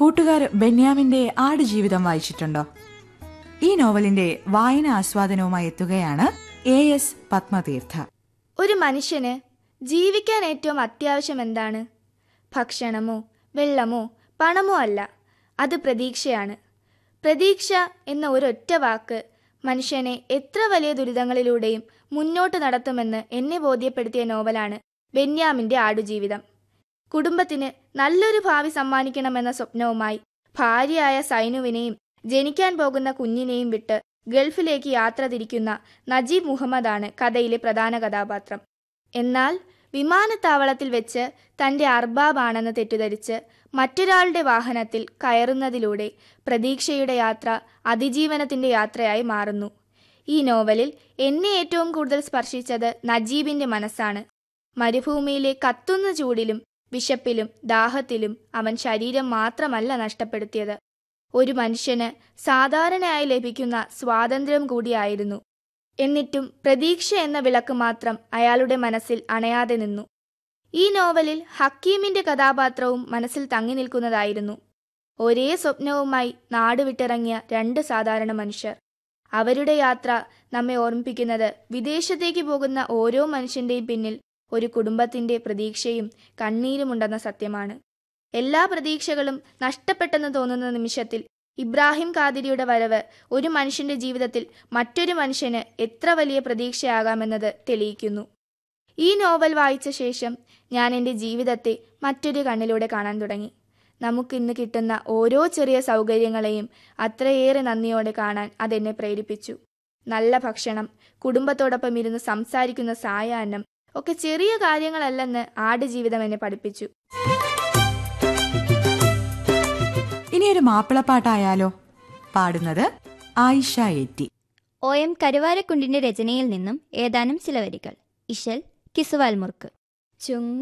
കൂട്ടുകാർ ബെന്യാമിന്റെ ആടുജീവിതം വായിച്ചിട്ടുണ്ടോ ഈ നോവലിന്റെ വായന ആസ്വാദനവുമായി എത്തുകയാണ് എ എസ് പത്മതീർത്ഥ ഒരു മനുഷ്യന് ജീവിക്കാൻ ഏറ്റവും അത്യാവശ്യം എന്താണ് ഭക്ഷണമോ വെള്ളമോ പണമോ അല്ല അത് പ്രതീക്ഷയാണ് പ്രതീക്ഷ എന്ന ഒരൊറ്റ വാക്ക് മനുഷ്യനെ എത്ര വലിയ ദുരിതങ്ങളിലൂടെയും മുന്നോട്ട് നടത്തുമെന്ന് എന്നെ ബോധ്യപ്പെടുത്തിയ നോവലാണ് ബെന്യാമിന്റെ ആടുജീവിതം കുടുംബത്തിന് നല്ലൊരു ഭാവി സമ്മാനിക്കണമെന്ന സ്വപ്നവുമായി ഭാര്യയായ സൈനുവിനെയും ജനിക്കാൻ പോകുന്ന കുഞ്ഞിനെയും വിട്ട് ഗൾഫിലേക്ക് യാത്ര തിരിക്കുന്ന നജീബ് മുഹമ്മദാണ് കഥയിലെ പ്രധാന കഥാപാത്രം എന്നാൽ വിമാനത്താവളത്തിൽ വെച്ച് തന്റെ അർബാബാണെന്ന് തെറ്റിദ്ധരിച്ച് മറ്റൊരാളുടെ വാഹനത്തിൽ കയറുന്നതിലൂടെ പ്രതീക്ഷയുടെ യാത്ര അതിജീവനത്തിന്റെ യാത്രയായി മാറുന്നു ഈ നോവലിൽ എന്നെ ഏറ്റവും കൂടുതൽ സ്പർശിച്ചത് നജീബിന്റെ മനസ്സാണ് മരുഭൂമിയിലെ കത്തുന്ന ചൂടിലും വിശപ്പിലും ദാഹത്തിലും അവൻ ശരീരം മാത്രമല്ല നഷ്ടപ്പെടുത്തിയത് ഒരു മനുഷ്യന് സാധാരണയായി ലഭിക്കുന്ന സ്വാതന്ത്ര്യം കൂടിയായിരുന്നു എന്നിട്ടും പ്രതീക്ഷ എന്ന വിളക്ക് മാത്രം അയാളുടെ മനസ്സിൽ അണയാതെ നിന്നു ഈ നോവലിൽ ഹക്കീമിന്റെ കഥാപാത്രവും മനസ്സിൽ തങ്ങി നിൽക്കുന്നതായിരുന്നു ഒരേ സ്വപ്നവുമായി നാടുവിട്ടിറങ്ങിയ രണ്ട് സാധാരണ മനുഷ്യർ അവരുടെ യാത്ര നമ്മെ ഓർമ്മിപ്പിക്കുന്നത് വിദേശത്തേക്ക് പോകുന്ന ഓരോ മനുഷ്യന്റെയും പിന്നിൽ ഒരു കുടുംബത്തിന്റെ പ്രതീക്ഷയും കണ്ണീരുമുണ്ടെന്ന സത്യമാണ് എല്ലാ പ്രതീക്ഷകളും നഷ്ടപ്പെട്ടെന്ന് തോന്നുന്ന നിമിഷത്തിൽ ഇബ്രാഹിം കാദിരിയുടെ വരവ് ഒരു മനുഷ്യന്റെ ജീവിതത്തിൽ മറ്റൊരു മനുഷ്യന് എത്ര വലിയ പ്രതീക്ഷയാകാമെന്നത് തെളിയിക്കുന്നു ഈ നോവൽ വായിച്ച ശേഷം ഞാൻ എൻ്റെ ജീവിതത്തെ മറ്റൊരു കണ്ണിലൂടെ കാണാൻ തുടങ്ങി നമുക്കിന്ന് കിട്ടുന്ന ഓരോ ചെറിയ സൗകര്യങ്ങളെയും അത്രയേറെ നന്ദിയോടെ കാണാൻ അതെന്നെ പ്രേരിപ്പിച്ചു നല്ല ഭക്ഷണം കുടുംബത്തോടൊപ്പം ഇരുന്ന് സംസാരിക്കുന്ന സായാഹ്നം ഒക്കെ ചെറിയ കാര്യങ്ങളല്ലെന്ന് ആടുജീവിതം എന്നെ പഠിപ്പിച്ചു ഇനിയൊരു മാപ്പിളപ്പാട്ടായാലോ പാടുന്നത് ആയിഷ എറ്റി ഒ എം കരുവാരക്കുണ്ടിന്റെ രചനയിൽ നിന്നും ഏതാനും ചില വരികൾ ഇശൽ കിസുവാൽ മുറുക്ക് ചുങ്